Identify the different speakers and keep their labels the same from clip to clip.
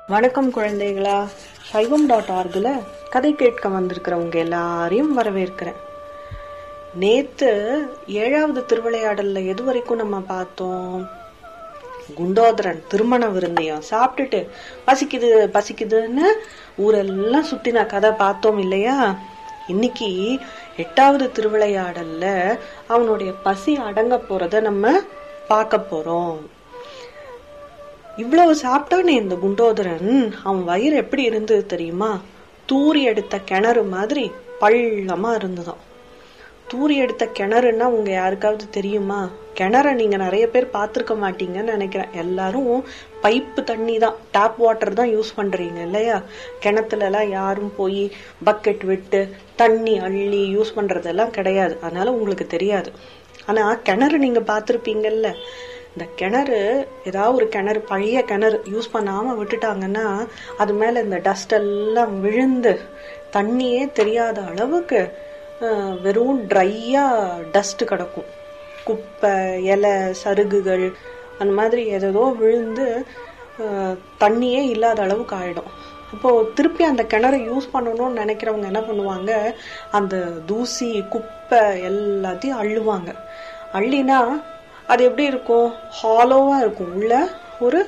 Speaker 1: வணக்கம் குழந்தைகளா சைவம் டாட் ஆர்கில் கதை கேட்க வந்திருக்கிறவங்க எல்லாரையும் வரவேற்கிறேன் நேத்து ஏழாவது திருவிளையாடல்ல எது வரைக்கும் நம்ம பார்த்தோம் குண்டோதரன் திருமண விருந்தையும் சாப்பிட்டுட்டு பசிக்குது பசிக்குதுன்னு ஊரெல்லாம் சுத்தின கதை பார்த்தோம் இல்லையா இன்னைக்கு எட்டாவது திருவிளையாடல்ல அவனுடைய பசி அடங்க போறத நம்ம பார்க்க போறோம் இவ்வளவு சாப்பிட்டானே இந்த குண்டோதரன் அவன் வயிறு எப்படி இருந்தது தெரியுமா தூரி எடுத்த கிணறு மாதிரி பள்ளமா இருந்ததாம் தூரி எடுத்த கிணறுன்னா உங்க யாருக்காவது தெரியுமா கிணற நீங்க நிறைய பேர் பார்த்திருக்க மாட்டீங்கன்னு நினைக்கிறேன் எல்லாரும் பைப்பு தண்ணி தான் டேப் வாட்டர் தான் யூஸ் பண்றீங்க இல்லையா கிணத்துல எல்லாம் யாரும் போய் பக்கெட் விட்டு தண்ணி அள்ளி யூஸ் பண்றதெல்லாம் கிடையாது அதனால உங்களுக்கு தெரியாது ஆனா கிணறு நீங்க பார்த்திருப்பீங்கல்ல இந்த கிணறு ஏதாவது ஒரு கிணறு பழைய கிணறு யூஸ் பண்ணாம விட்டுட்டாங்கன்னா அது மேல இந்த டஸ்ட் எல்லாம் விழுந்து தண்ணியே தெரியாத அளவுக்கு அஹ், வெறும் ட்ரையா டஸ்ட் கிடக்கும் குப்பை இலை சருகுகள் அந்த மாதிரி ஏதோ விழுந்து அஹ், தண்ணியே இல்லாத அளவுக்கு ஆயிடும் அப்போ திருப்பி அந்த கிணறை யூஸ் பண்ணணும்னு நினைக்கிறவங்க என்ன பண்ணுவாங்க அந்த தூசி குப்பை எல்லாத்தையும் அள்ளுவாங்க அள்ளினா அது எப்படி இருக்கும் ஹாலோவா இருக்கும் உள்ள ஒரு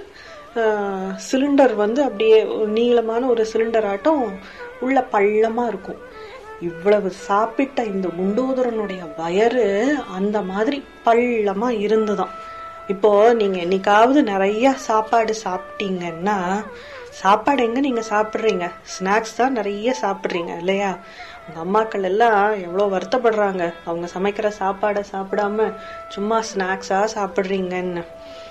Speaker 1: சிலிண்டர் வந்து அப்படியே ஒரு நீளமான ஒரு சிலிண்டர் ஆட்டம் உள்ள பள்ளமா இருக்கும் இவ்வளவு சாப்பிட்ட இந்த குண்டோதரனுடைய வயறு அந்த மாதிரி பள்ளமா இருந்துதான் இப்போ நீங்க என்னைக்காவது நிறைய சாப்பாடு சாப்பிட்டீங்கன்னா சாப்பாடு எங்க நீங்க சாப்பிடுறீங்க ஸ்நாக்ஸ் தான் நிறைய சாப்பிடுறீங்க இல்லையா உங்க அம்மாக்கள் எல்லாம் எவ்வளவு வருத்தப்படுறாங்க அவங்க சமைக்கிற சாப்பாடை சாப்பிடாம சும்மா ஸ்நாக்ஸா சாப்பிடுறீங்கன்னு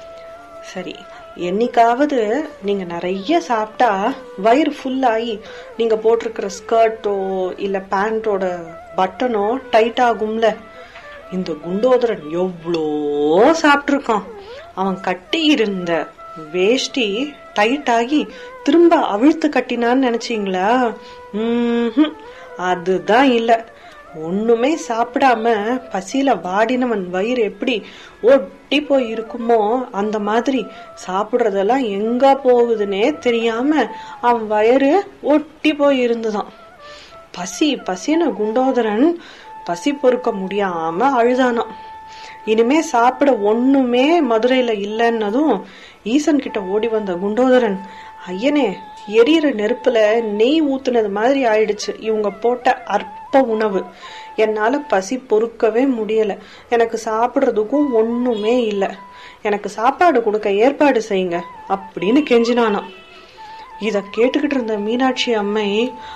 Speaker 1: சரி என்னைக்காவது நீங்க நிறைய சாப்பிட்டா வயிறு ஃபுல் ஆகி நீங்க போட்டிருக்கிற ஸ்கர்ட்டோ இல்ல பேண்டோட பட்டனோ டைட் ஆகும்ல இந்த குண்டோதரன் எவ்வளோ சாப்பிட்டிருக்கான் அவன் கட்டி இருந்த வேஷ்டி டைட் ஆகி திரும்ப அவிழ்த்து கட்டினான்னு நினைச்சீங்களா ம்ஹும். அதுதான் இல்ல ஒண்ணுமே சாப்பிடாம பசியில வாடினவன் வயிறு எப்படி ஒட்டி போய் இருக்குமோ அந்த மாதிரி சாப்பிடுறதெல்லாம் எங்க போகுதுன்னே தெரியாம அவன் வயிறு ஒட்டி போய் இருந்துதான் பசி பசின்னு குண்டோதரன் பசி பொறுக்க முடியாம அழுதானாம் இனிமே சாப்பிட ஒண்ணுமே மதுரையில இல்லைன்னதும் ஈசன் கிட்ட ஓடி வந்த குண்டோதரன் ஐயனே எரியற நெருப்புல நெய் ஊத்துனது மாதிரி ஆயிடுச்சு இவங்க போட்ட அற்ப உணவு என்னால பசி பொறுக்கவே முடியல எனக்கு சாப்பிடுறதுக்கும் ஒண்ணுமே இல்ல எனக்கு சாப்பாடு கொடுக்க ஏற்பாடு செய்யுங்க அப்படின்னு கெஞ்சினானாம் இத கேட்டுக்கிட்டு இருந்த மீனாட்சி அம்மை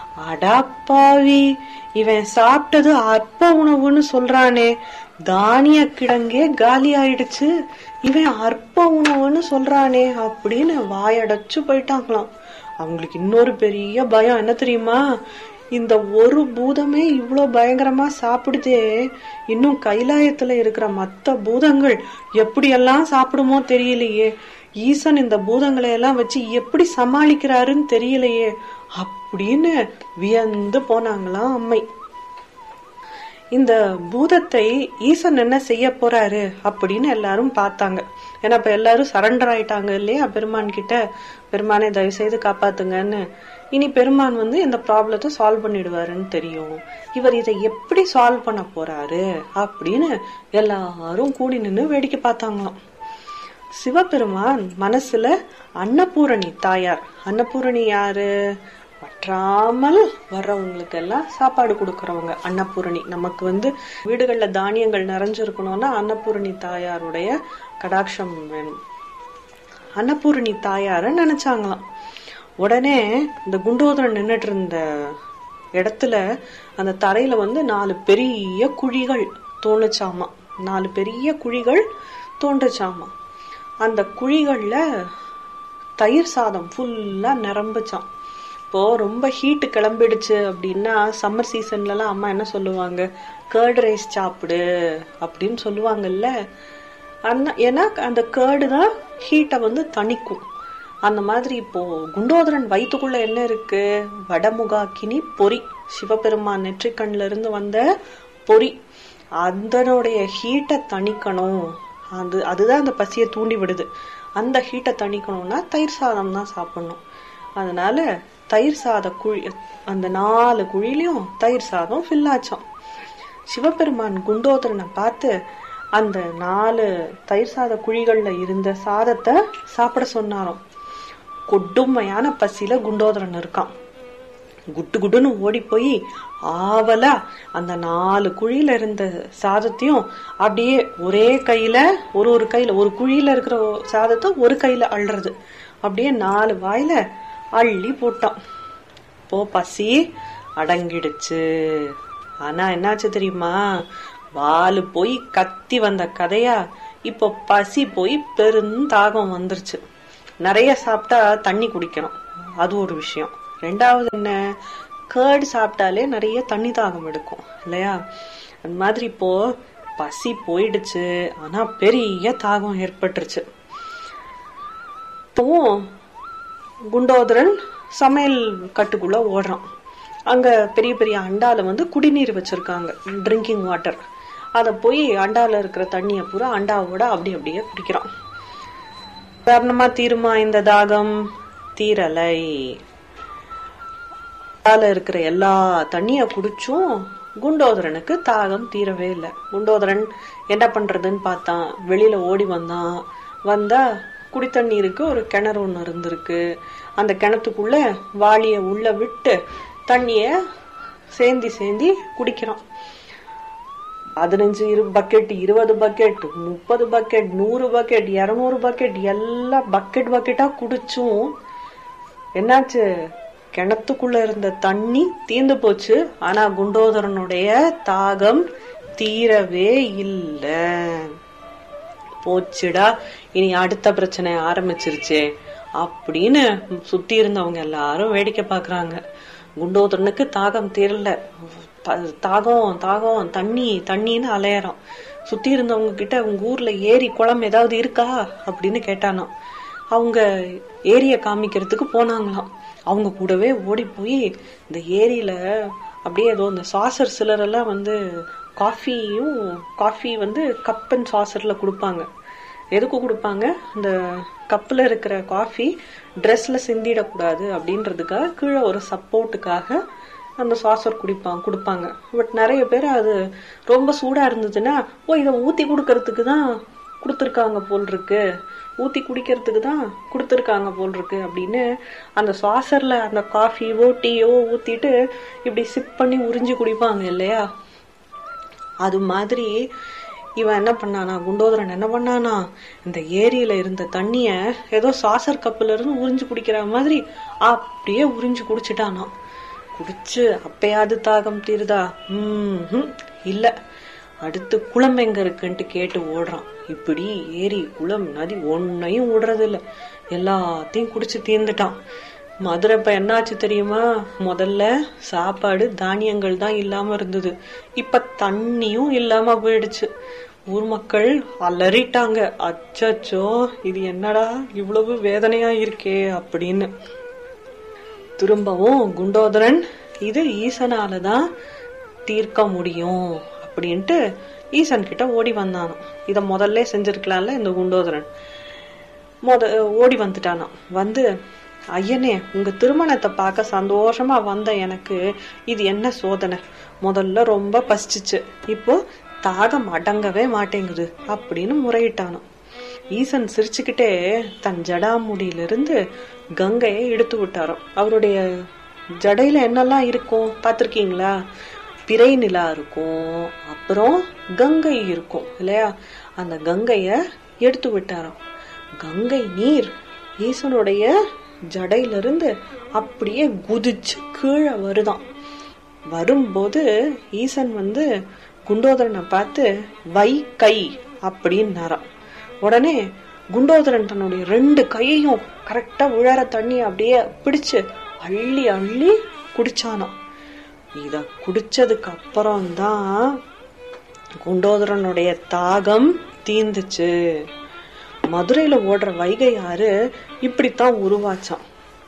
Speaker 1: அடாப்பாவி இவன் சாப்பிட்டது அற்ப உணவுன்னு சொல்றானே தானிய கிடங்கே காலி ஆயிடுச்சு இவன் அற்ப உணவுன்னு சொல்றானே அப்படின்னு வாயடைச்சு போயிட்டாங்களாம் அவங்களுக்கு இன்னொரு பெரிய பயம் என்ன தெரியுமா இந்த ஒரு பூதமே இவ்ளோ பயங்கரமா சாப்பிடுதே இன்னும் கைலாயத்துல இருக்கிற மத்த பூதங்கள் எப்படியெல்லாம் சாப்பிடுமோ தெரியலையே ஈசன் இந்த பூதங்களை எல்லாம் வச்சு எப்படி சமாளிக்கிறாருன்னு தெரியலையே அப்படின்னு வியந்து போனாங்களாம் அம்மை இந்த பூதத்தை ஈசன் என்ன செய்ய போறாரு அப்படின்னு எல்லாரும் பார்த்தாங்க ஏன்னா இப்ப எல்லாரும் சரண்டர் ஆயிட்டாங்க இல்லையா பெருமான் கிட்ட பெருமானை தயவு செய்து காப்பாத்துங்கன்னு இனி பெருமான் வந்து இந்த ப்ராப்ளத்தை சால்வ் பண்ணிடுவாருன்னு தெரியும் இவர் இதை எப்படி சால்வ் பண்ண போறாரு அப்படின்னு எல்லாரும் கூடி நின்னு வேடிக்கை பார்த்தாங்களாம் சிவபெருமான் மனசுல அன்னபூரணி தாயார் அன்னபூரணி யாரு வற்றாமல் வர்றவங்களுக்கு எல்லாம் சாப்பாடு கொடுக்கறவங்க அன்னபூரணி நமக்கு வந்து வீடுகள்ல தானியங்கள் நிறைஞ்சிருக்கணும்னா அன்னபூரணி தாயாருடைய கடாட்சம் வேணும் அன்னபூரணி தாயார நினைச்சாங்களாம் உடனே இந்த குண்டோதரன் நின்னுட்டு இருந்த இடத்துல அந்த தரையில வந்து நாலு பெரிய குழிகள் தோணுச்சாமா நாலு பெரிய குழிகள் தோன்றுச்சாமா அந்த குழிகள்ல தயிர் சாதம் ஃபுல்லா நிரம்புச்சாம் இப்போ ரொம்ப ஹீட் கிளம்பிடுச்சு அப்படின்னா சம்மர் சீசன்லலாம் அம்மா என்ன சொல்லுவாங்க கேர்டு ரைஸ் சாப்பிடு அப்படின்னு சொல்லுவாங்கல்ல அந்த ஏன்னா அந்த கேர்டு தான் ஹீட்டை வந்து தணிக்கும் அந்த மாதிரி இப்போ குண்டோதரன் வயிற்றுக்குள்ள என்ன இருக்கு வடமுகாக்கினி பொறி சிவபெருமான் நெற்றிக்கண்ல இருந்து வந்த பொறி அதனுடைய ஹீட்டை தணிக்கணும் அது அதுதான் அந்த பசியை தூண்டி விடுது அந்த ஹீட்டை தணிக்கணும்னா தயிர் சாதம் தான் சாப்பிடணும் அதனால தயிர் சாத குழி அந்த நாலு குழிலையும் தயிர் சாதம் ஃபில் ஆச்சாம் சிவபெருமான் குண்டோதரனை பார்த்து அந்த நாலு தயிர் சாத குழிகள்ல இருந்த சாதத்தை சாப்பிட சொன்னாராம் கொடுமையான பசியில குண்டோதரன் இருக்கான் குட்டு குட்டுன்னு ஓடி போய் ஆவலா அந்த நாலு குழியில இருந்த சாதத்தையும் அப்படியே ஒரே கையில ஒரு ஒரு கையில ஒரு குழியில இருக்கிற சாதத்தை ஒரு கையில அள்ளுறது அப்படியே நாலு வாயில அள்ளி போட்டான் போ பசி அடங்கிடுச்சு ஆனா என்னாச்சு தெரியுமா வாலு போய் கத்தி வந்த கதையா இப்போ பசி போய் பெருந்தாகம் வந்துருச்சு நிறைய சாப்பிட்டா தண்ணி குடிக்கணும் அது ஒரு விஷயம் ரெண்டாவது என்ன கேர்டு சாப்பிட்டாலே நிறைய தண்ணி தாகம் எடுக்கும் இல்லையா அந்த மாதிரி இப்போ பசி போயிடுச்சு ஆனா பெரிய தாகம் ஏற்பட்டுருச்சு இப்பவும் குண்டோதரன் சமையல் கட்டுக்குள்ள ஓடுறான் அங்க பெரிய பெரிய அண்டால வந்து குடிநீர் வச்சிருக்காங்க ட்ரிங்கிங் வாட்டர் அத போய் அண்டால இருக்கிற தண்ணிய பூரா அண்டாவோட அப்படி அப்படியே குடிக்கிறான் காரணமா தீருமா இந்த தாகம் தீரலை அண்டால இருக்கிற எல்லா தண்ணிய குடிச்சும் குண்டோதரனுக்கு தாகம் தீரவே இல்லை குண்டோதரன் என்ன பண்றதுன்னு பார்த்தான் வெளியில ஓடி வந்தான் வந்தா குடித்தண்ணீருக்கு ஒரு கிணறு ஒன்று இருந்திருக்கு அந்த கிணத்துக்குள்ள வாளிய உள்ள விட்டு தண்ணிய சேந்தி சேந்தி குடிக்கிறான் பதினஞ்சு இரு பக்கெட் இருபது பக்கெட் முப்பது பக்கெட் நூறு பக்கெட் இருநூறு பக்கெட் எல்லாம் பக்கெட் பக்கெட்டா குடிச்சும் என்னாச்சு கிணத்துக்குள்ள இருந்த தண்ணி தீந்து போச்சு ஆனா குண்டோதரனுடைய தாகம் தீரவே இல்லை போச்சுடா இனி அடுத்த பிரச்சனை ஆரம்பிச்சிருச்சே அப்படின்னு சுத்தி இருந்தவங்க எல்லாரும் வேடிக்கை பாக்குறாங்க குண்டோதரனுக்கு தாகம் தீரல த- தாகம் தாகம் தண்ணி தண்ணின்னு அலையறான் சுத்தி இருந்தவங்க கிட்ட உங்க ஊர்ல ஏரி குளம் ஏதாவது இருக்கா அப்படின்னு கேட்டானாம் அவங்க ஏரிய காமிக்கிறதுக்கு போனாங்களாம் அவங்க கூடவே ஓடி போய் இந்த ஏரியில அப்படியே ஏதோ இந்த சாசர் சிலரெல்லாம் வந்து காஃபியும் காஃபி வந்து கப் அண்ட் சாசர்ல கொடுப்பாங்க எதுக்கு கொடுப்பாங்க அந்த கப்பில் இருக்கிற காஃபி ட்ரெஸ்ல சிந்திடக்கூடாது அப்படின்றதுக்காக கீழே ஒரு சப்போர்ட்டுக்காக அந்த சாசர் குடிப்பாங்க கொடுப்பாங்க பட் நிறைய பேர் அது ரொம்ப சூடா இருந்ததுன்னா ஓ இதை ஊத்தி கொடுக்கறதுக்கு தான் கொடுத்துருக்காங்க போல் இருக்கு ஊத்தி குடிக்கிறதுக்கு தான் கொடுத்துருக்காங்க போல் இருக்கு அப்படின்னு அந்த சாசர்ல அந்த காஃபியோ டீயோ ஊத்திட்டு இப்படி சிப் பண்ணி உறிஞ்சு குடிப்பாங்க இல்லையா அது மாதிரி இவன் என்ன பண்ணானா குண்டோதரன் என்ன பண்ணானா இந்த ஏரியில இருந்த தண்ணிய ஏதோ சாசர் கப்புல இருந்து உறிஞ்சு குடிக்கிற மாதிரி அப்படியே உறிஞ்சு குடிச்சிட்டானா குடிச்சு அப்பயாவது தாகம் தீருதா உம் இல்ல அடுத்து குளம் எங்க இருக்குன்ட்டு கேட்டு ஓடுறான் இப்படி ஏரி குளம் நதி ஒன்னையும் விடுறது இல்ல எல்லாத்தையும் குடிச்சு தீர்ந்துட்டான் மதுரை இப்ப என்னாச்சு தெரியுமா முதல்ல சாப்பாடு தானியங்கள் தான் இல்லாம இருந்தது இப்ப தண்ணியும் இல்லாம போயிடுச்சு ஊர் மக்கள் அலறிட்டாங்க அச்சச்சோ இது என்னடா இவ்வளவு வேதனையா இருக்கே அப்படின்னு திரும்பவும் குண்டோதரன் இது ஈசனாலதான் தீர்க்க முடியும் அப்படின்ட்டு ஈசன் கிட்ட ஓடி வந்தானோ இத முதல்ல செஞ்சிருக்கலாம்ல இந்த குண்டோதரன் மொத ஓடி வந்துட்டானாம் வந்து ஐயனே உங்க திருமணத்தை பார்க்க சந்தோஷமா வந்த எனக்கு இது என்ன சோதனை முதல்ல ரொம்ப பசிச்சுச்சு இப்போ தாகம் அடங்கவே மாட்டேங்குது அப்படின்னு முறையிட்டானாம் ஈசன் சிரிச்சுக்கிட்டே தன் ஜடாமுடியிலிருந்து கங்கையை எடுத்து விட்டாராம் அவருடைய ஜடையில என்னெல்லாம் இருக்கும் பார்த்திருக்கீங்களா பிறை நிலா இருக்கும் அப்புறம் கங்கை இருக்கும் இல்லையா அந்த கங்கைய எடுத்து விட்டாராம் கங்கை நீர் ஈசனுடைய ஜடையிலிருந்து அப்படியே குதிச்சு கீழே வருதாம் வரும்போது ஈசன் வந்து குண்டோதரனை பார்த்து வை கை அப்படின்னாராம் உடனே குண்டோதரன் தன்னுடைய ரெண்டு கையையும் கரெக்டா விழற தண்ணி அப்படியே பிடிச்சு அள்ளி அள்ளி குடிச்சானாம் இத குடிச்சதுக்கு அப்புறம் தான் குண்டோதரனுடைய தாகம் தீந்துச்சு மதுரையில ஓடுற வைகை ஆறு இப்படித்தான் உருவாச்சான்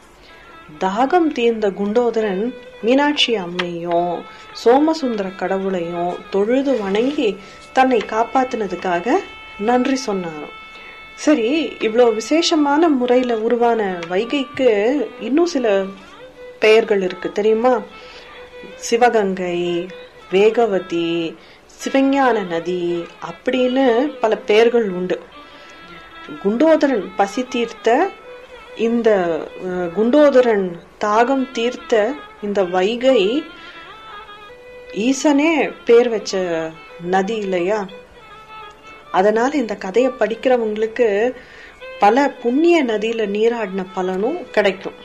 Speaker 1: தாகம் தீர்ந்த குண்டோதரன் மீனாட்சி அம்மையும் சோமசுந்தர கடவுளையும் தொழுது வணங்கி தன்னை காப்பாத்தினதுக்காக நன்றி சொன்னாராம் சரி இவ்வளோ விசேஷமான முறையில உருவான வைகைக்கு இன்னும் சில பெயர்கள் இருக்கு தெரியுமா சிவகங்கை வேகவதி சிவஞான நதி அப்படின்னு பல பெயர்கள் உண்டு குண்டோதரன் பசி தீர்த்த இந்த அஹ், குண்டோதரன் தாகம் தீர்த்த இந்த வைகை ஈசனே பேர் வச்ச நதி இல்லையா அதனால இந்த கதையை படிக்கிறவங்களுக்கு பல புண்ணிய நதியில நீராடின பலனும் கிடைக்கும்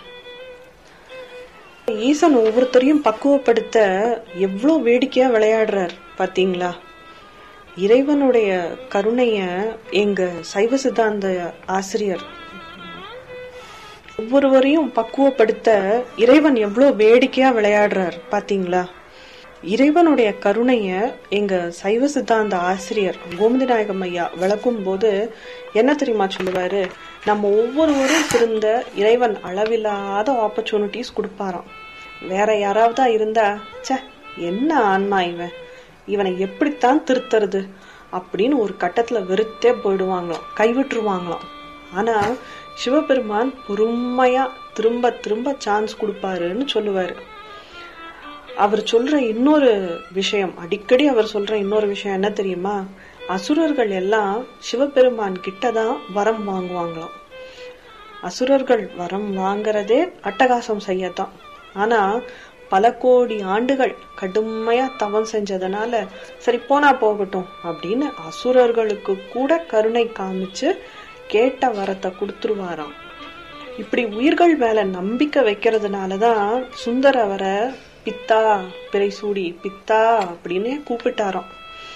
Speaker 1: ஈசன் ஒவ்வொருத்தரையும் பக்குவப்படுத்த எவ்வளவு வேடிக்கையா விளையாடுறார் பாத்தீங்களா இறைவனுடைய கருணைய எங்க சைவ சித்தாந்த ஆசிரியர் ஒவ்வொருவரையும் பக்குவப்படுத்த இறைவன் எவ்வளவு வேடிக்கையா விளையாடுறார் பாத்தீங்களா இறைவனுடைய கருணைய எங்க சைவ சித்தாந்த ஆசிரியர் கோமதிநாயகம் ஐயா விளக்கும் போது என்ன தெரியுமா சொல்லுவாரு நம்ம ஒவ்வொருவரும் திருந்த இறைவன் அளவில்லாத ஆப்பர்ச்சுனிட்டிஸ் கொடுப்பாராம் வேற யாராவதா இருந்தா ச்சே என்ன ஆன்மா இவன் இவனை எப்படித்தான் திருத்துறது அப்படின்னு ஒரு கட்டத்துல வெறுத்தே போயிடுவாங்களாம் கைவிட்டுருவாங்களாம் ஆனா சிவபெருமான் பொறுமையா திரும்ப திரும்ப சான்ஸ் கொடுப்பாருன்னு சொல்லுவாரு அவர் சொல்ற இன்னொரு விஷயம் அடிக்கடி அவர் சொல்ற இன்னொரு விஷயம் என்ன தெரியுமா அசுரர்கள் எல்லாம் சிவபெருமான் கிட்டதான் வரம் வாங்குவாங்களாம் அசுரர்கள் வரம் வாங்குறதே அட்டகாசம் செய்யத்தான் ஆனா பல கோடி ஆண்டுகள் கடுமையா தவம் செஞ்சதுனால சரி போனா போகட்டும் அப்படின்னு அசுரர்களுக்கு கூட கருணை காமிச்சு கேட்ட வரத்தை கொடுத்துருவாராம் இப்படி உயிர்கள் மேல நம்பிக்கை வைக்கிறதுனாலதான் சுந்தர் அவரை பித்தா பிறைசூடி பித்தா அப்படின்னு கூப்பிட்டாராம்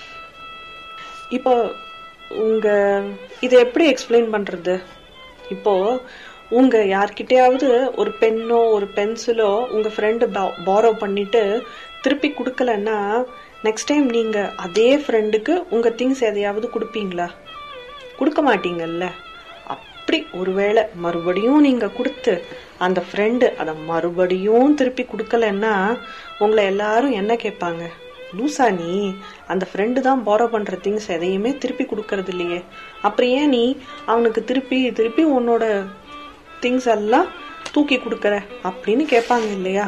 Speaker 1: இப்போ உங்க இதை எப்படி எக்ஸ்பிளைன் பண்றது இப்போ உங்க யார்கிட்டயாவது ஒரு பென்னோ ஒரு பென்சிலோ உங்க ஃப்ரெண்டு பாரோ பண்ணிட்டு திருப்பி கொடுக்கலன்னா நெக்ஸ்ட் டைம் நீங்க அதே ஃப்ரெண்டுக்கு உங்க திங்ஸ் எதையாவது கொடுப்பீங்களா கொடுக்க மாட்டீங்கல்ல அப்படி ஒருவேளை மறுபடியும் நீங்க கொடுத்து அந்த ஃப்ரெண்டு அதை மறுபடியும் திருப்பி கொடுக்கலன்னா உங்களை எல்லாரும் என்ன கேட்பாங்க லூசா நீ அந்த ஃப்ரெண்டு தான் பாரோ பண்ற திங்ஸ் எதையுமே திருப்பி கொடுக்கறது இல்லையே அப்புறம் ஏன் நீ அவனுக்கு திருப்பி திருப்பி உன்னோட திங்ஸ் எல்லாம் தூக்கி கொடுக்கற அப்படின்னு கேட்பாங்க இல்லையா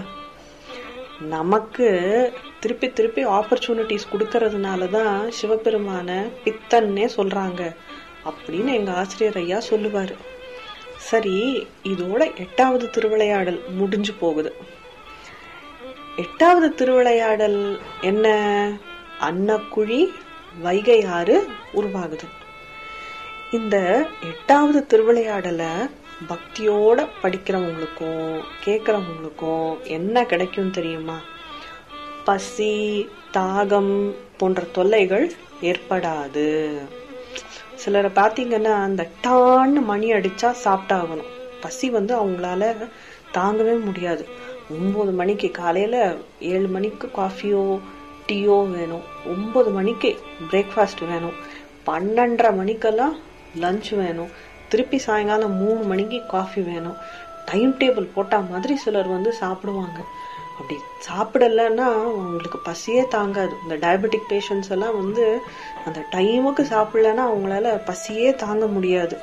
Speaker 1: நமக்கு திருப்பி திருப்பி ஆப்பர்ச்சுனிட்டிஸ் கொடுக்கறதுனால தான் சிவபெருமான பித்தன்னே சொல்றாங்க அப்படின்னு எங்க ஆசிரியர் ஐயா சொல்லுவாரு சரி இதோட எட்டாவது திருவிளையாடல் முடிஞ்சு போகுது எட்டாவது திருவிளையாடல் என்ன அன்னக்குழி வைகை ஆறு உருவாகுது இந்த எட்டாவது திருவிளையாடலை பக்தியோட படிக்கிறவங்களுக்கும் கேட்கறவங்களுக்கும் என்ன கிடைக்கும் தெரியுமா பசி தாகம் போன்ற தொல்லைகள் ஏற்படாது சிலரை பார்த்தீங்கன்னா அந்த டான்னு மணி அடிச்சா சாப்பிட்டாகணும் பசி வந்து அவங்களால தாங்கவே முடியாது ஒன்பது மணிக்கு காலையில ஏழு மணிக்கு காஃபியோ டீயோ வேணும் ஒன்பது மணிக்கு பிரேக்ஃபாஸ்ட் வேணும் பன்னெண்டரை மணிக்கெல்லாம் லஞ்ச் வேணும் திருப்பி சாயங்காலம் மூணு மணிக்கு காஃபி வேணும் டைம் டேபிள் போட்டா மாதிரி சிலர் வந்து சாப்பிடுவாங்க அப்படி சாப்பிடலன்னா அவங்களுக்கு பசியே தாங்காது இந்த டயபெட்டிக் பேஷண்ட்ஸ் எல்லாம் வந்து அந்த டைமுக்கு சாப்பிடலன்னா அவங்களால பசியே தாங்க முடியாது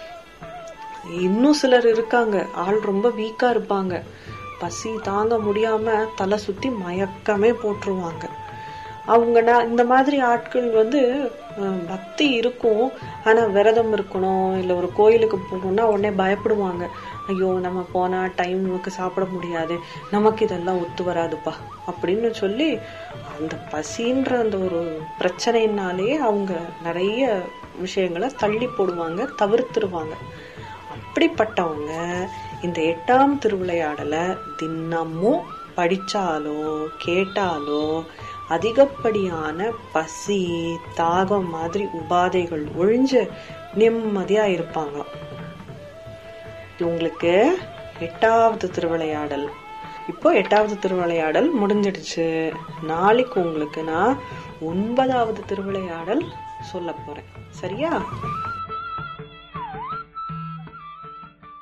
Speaker 1: இன்னும் சிலர் இருக்காங்க ஆள் ரொம்ப வீக்கா இருப்பாங்க பசி தாங்க முடியாம தலை சுத்தி மயக்கமே போட்டுருவாங்க அவங்க நான் இந்த மாதிரி ஆட்கள் வந்து அஹ், பக்தி இருக்கும் ஆனா விரதம் இருக்கணும் இல்ல ஒரு கோயிலுக்கு போகணும்னா உடனே பயப்படுவாங்க ஐயோ நம்ம போனா டைமுக்கு சாப்பிட முடியாது நமக்கு இதெல்லாம் ஒத்து வராதுப்பா அப்படின்னு சொல்லி அந்த பசின்ற அந்த ஒரு பிரச்சனைனாலேயே அவங்க நிறைய விஷயங்களை தள்ளி போடுவாங்க தவிர்த்துருவாங்க அப்படிப்பட்டவங்க இந்த எட்டாம் திருவிளையாடலை தினமும் படிச்சாலோ கேட்டாலோ அதிகப்படியான பசி தாகம் மாதிரி உபாதைகள் ஒழிஞ்சு நிம்மதியா இருப்பாங்களாம் இது உங்களுக்கு எட்டாவது திருவிளையாடல் இப்போ எட்டாவது திருவிளையாடல் முடிஞ்சிடுச்சு நாளைக்கு உங்களுக்கு நான் ஒன்பதாவது திருவிளையாடல் சொல்ல போறேன் சரியா